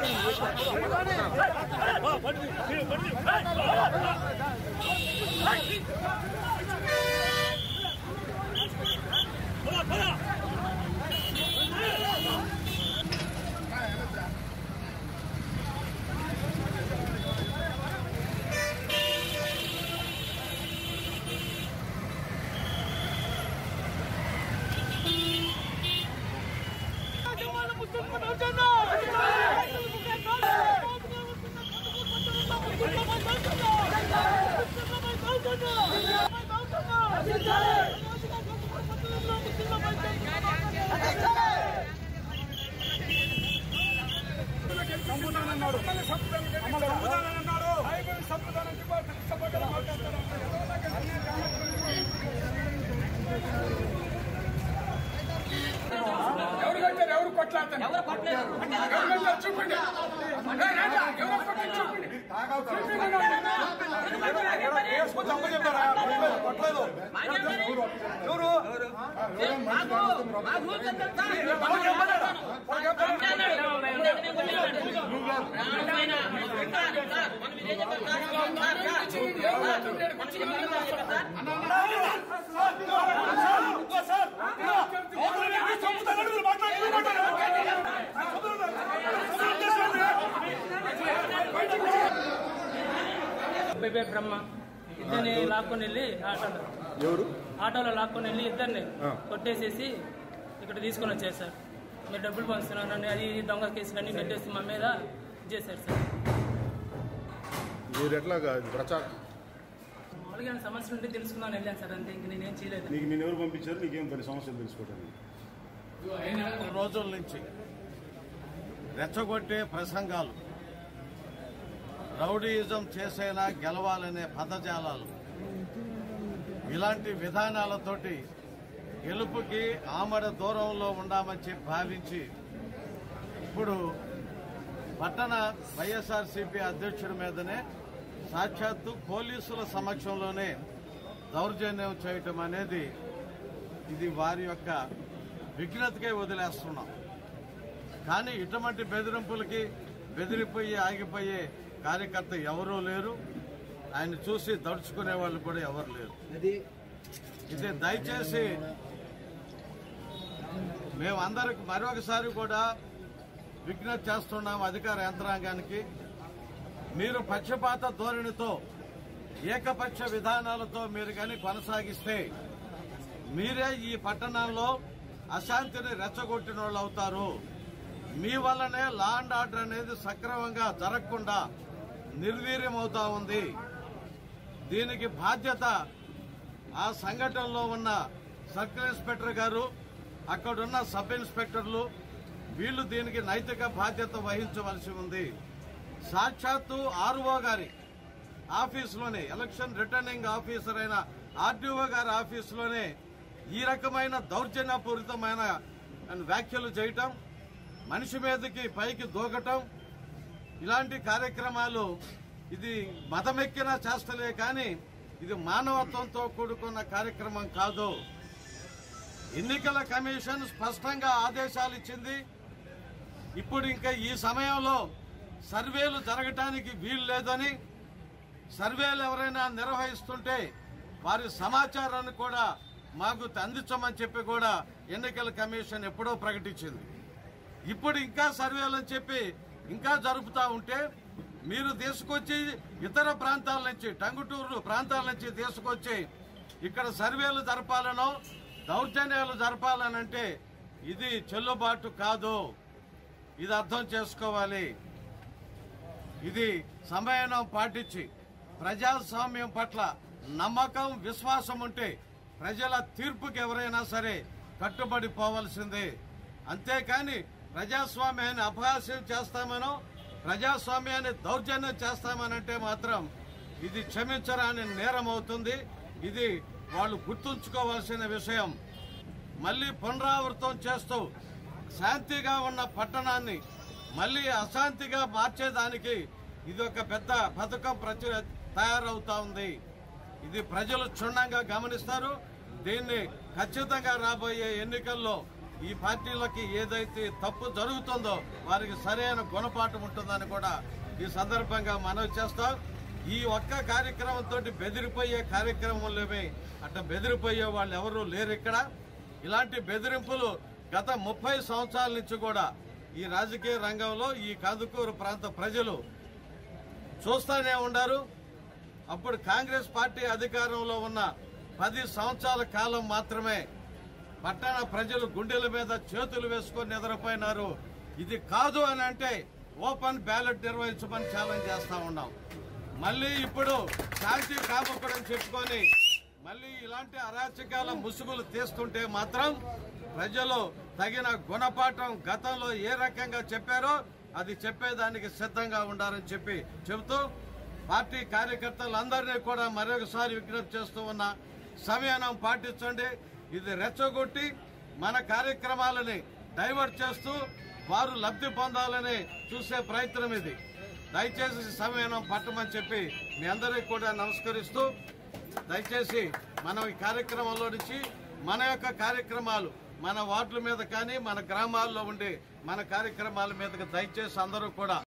చంపుతానన్నాడు చంపుతానన్నాడు highway చంపుతానని ఎవరు కట్టారు ఎవరు కొట్లాడతారు ఎవరు కట్టారు చూపండి ఏ, రాజా, ఎవరు కొట్టారు చూపండి వేసుకొని చంప చెప్పారా కొట్టలేదు ఎవరు ఎవరు చెప్పలేదా? ఎవరు చెప్పలేదా? బేబే బ్రహ్మ ఇద్దరిని లాక్కొని వెళ్ళి ఆటోలో ఎవరు ఆటోలో లాక్కొని వెళ్ళి ఇద్దరిని కొట్టేసేసి ఇక్కడ తీసుకొని వచ్చారు సార్ మీరు డబ్బులు పంచుతున్నారని అది ఇది దొంగ కేసులన్నీ పెట్టేసి మా మీద చేశారు సార్ మీరు ఎట్లా ప్రచారం మామూలుగా ఏమైనా సమస్య ఉంటే తెలుసుకుందామని వెళ్ళాను సార్ అంతే ఇంక నేనేం చేయలేదు నీకు నేను ఎవరు పంపించారు నీకేం పని సమస్యలు తెలుసుకోవడానికి రోజుల నుంచి రెచ్చగొట్టే ప్రసంగాలు రౌడీయిజం చేసేలా గెలవాలనే పదజాలాలు ఇలాంటి విధానాలతోటి గెలుపుకి ఆమడ దూరంలో ఉండామని చెప్పి భావించి ఇప్పుడు పట్టణ వైఎస్ఆర్సీపీ అధ్యక్షుడి మీదనే సాక్షాత్తు పోలీసుల సమక్షంలోనే దౌర్జన్యం చేయటం అనేది ఇది వారి యొక్క విఘ్నతకే వదిలేస్తున్నాం కానీ ఇటువంటి బెదిరింపులకి బెదిరిపోయి ఆగిపోయే కార్యకర్త ఎవరూ లేరు ఆయన చూసి దడుచుకునే వాళ్ళు కూడా ఎవరు లేరు ఇది దయచేసి మేమందరికి మరొకసారి కూడా విజ్ఞప్తి చేస్తున్నాం అధికార యంత్రాంగానికి మీరు పక్షపాత ధోరణితో ఏకపక్ష విధానాలతో మీరు కానీ కొనసాగిస్తే మీరే ఈ పట్టణంలో అశాంతిని రెచ్చగొట్టిన వాళ్ళు అవుతారు మీ వల్లనే లా అండ్ ఆర్డర్ అనేది సక్రమంగా జరగకుండా నిర్వీర్యమవుతా ఉంది దీనికి బాధ్యత ఆ సంఘటనలో ఉన్న సర్కిల్ ఇన్స్పెక్టర్ గారు అక్కడున్న సబ్ ఇన్స్పెక్టర్లు వీళ్ళు దీనికి నైతిక బాధ్యత వహించవలసి ఉంది సాక్షాత్తు ఆర్ఓ గారి ఆఫీసులోనే ఎలక్షన్ రిటర్నింగ్ ఆఫీసర్ అయిన ఆర్డీఓ గారి ఆఫీసులోనే ఈ రకమైన దౌర్జన్యపూరితమైన వ్యాఖ్యలు చేయటం మనిషి మీదకి పైకి దూకటం ఇలాంటి కార్యక్రమాలు ఇది మతమెక్కిన చేస్తలే కానీ ఇది మానవత్వంతో కూడుకున్న కార్యక్రమం కాదు ఎన్నికల కమిషన్ స్పష్టంగా ఆదేశాలు ఇచ్చింది ఇప్పుడు ఇంకా ఈ సమయంలో సర్వేలు జరగటానికి వీలు లేదని సర్వేలు ఎవరైనా నిర్వహిస్తుంటే వారి సమాచారాన్ని కూడా మాకు అందించమని చెప్పి కూడా ఎన్నికల కమిషన్ ఎప్పుడో ప్రకటించింది ఇప్పుడు ఇంకా సర్వేలు అని చెప్పి ఇంకా జరుపుతా ఉంటే మీరు తీసుకొచ్చి ఇతర ప్రాంతాల నుంచి టంగుటూరు ప్రాంతాల నుంచి తీసుకొచ్చి ఇక్కడ సర్వేలు జరపాలనో దౌర్జన్యాలు జరపాలనంటే ఇది చెల్లుబాటు కాదు ఇది అర్థం చేసుకోవాలి ఇది సమయనం పాటించి ప్రజాస్వామ్యం పట్ల నమ్మకం విశ్వాసం ఉంటే ప్రజల తీర్పుకి ఎవరైనా సరే కట్టుబడి పోవలసిందే అంతేకాని ప్రజాస్వామ్యాన్ని అపహాస్యం చేస్తామనో ప్రజాస్వామ్యాన్ని దౌర్జన్యం చేస్తామనంటే మాత్రం ఇది క్షమించరాని నేరం అవుతుంది ఇది వాళ్ళు గుర్తుంచుకోవాల్సిన విషయం మళ్ళీ పునరావృతం చేస్తూ శాంతిగా ఉన్న పట్టణాన్ని మళ్ళీ అశాంతిగా మార్చేదానికి ఇది ఒక పెద్ద పథకం ప్రచు తయారవుతా ఉంది ఇది ప్రజలు క్షుణ్ణంగా గమనిస్తారు దీన్ని ఖచ్చితంగా రాబోయే ఎన్నికల్లో ఈ పార్టీలకి ఏదైతే తప్పు జరుగుతుందో వారికి సరైన గుణపాఠం ఉంటుందని కూడా ఈ సందర్భంగా మనవి చేస్తాం ఈ ఒక్క కార్యక్రమంతో బెదిరిపోయే కార్యక్రమంలోమే అట్లా బెదిరిపోయే వాళ్ళు ఎవరు లేరు ఇక్కడ ఇలాంటి బెదిరింపులు గత ముప్పై సంవత్సరాల నుంచి కూడా ఈ రాజకీయ రంగంలో ఈ కందుకూరు ప్రాంత ప్రజలు చూస్తూనే ఉన్నారు అప్పుడు కాంగ్రెస్ పార్టీ అధికారంలో ఉన్న పది సంవత్సరాల కాలం మాత్రమే పట్టణ ప్రజలు గుండెల మీద చేతులు వేసుకొని నిద్రపోయినారు ఇది కాదు అని అంటే ఓపెన్ బ్యాలెట్ నిర్వహించమని ఛాలెంజ్ చేస్తా ఉన్నాం మళ్ళీ ఇప్పుడు శాంతి కామకుడని చెప్పుకొని మళ్ళీ ఇలాంటి అరాచకాల ముసుగులు తీస్తుంటే మాత్రం ప్రజలు తగిన గుణపాఠం గతంలో ఏ రకంగా చెప్పారో అది చెప్పేదానికి సిద్ధంగా ఉండాలని చెప్పి చెబుతూ పార్టీ కార్యకర్తలందరినీ కూడా మరొకసారి విజ్ఞప్తి చేస్తూ ఉన్న సమయానం పాటించండి ఇది రెచ్చగొట్టి మన కార్యక్రమాలని డైవర్ట్ చేస్తూ వారు లబ్ధి పొందాలని చూసే ప్రయత్నం ఇది దయచేసి సమయానం పట్టమని చెప్పి మీ అందరికీ కూడా నమస్కరిస్తూ దయచేసి మనం ఈ కార్యక్రమంలో నుంచి మన యొక్క కార్యక్రమాలు మన వార్డుల మీద కానీ మన గ్రామాల్లో ఉండే మన కార్యక్రమాల మీదకి దయచేసి అందరూ కూడా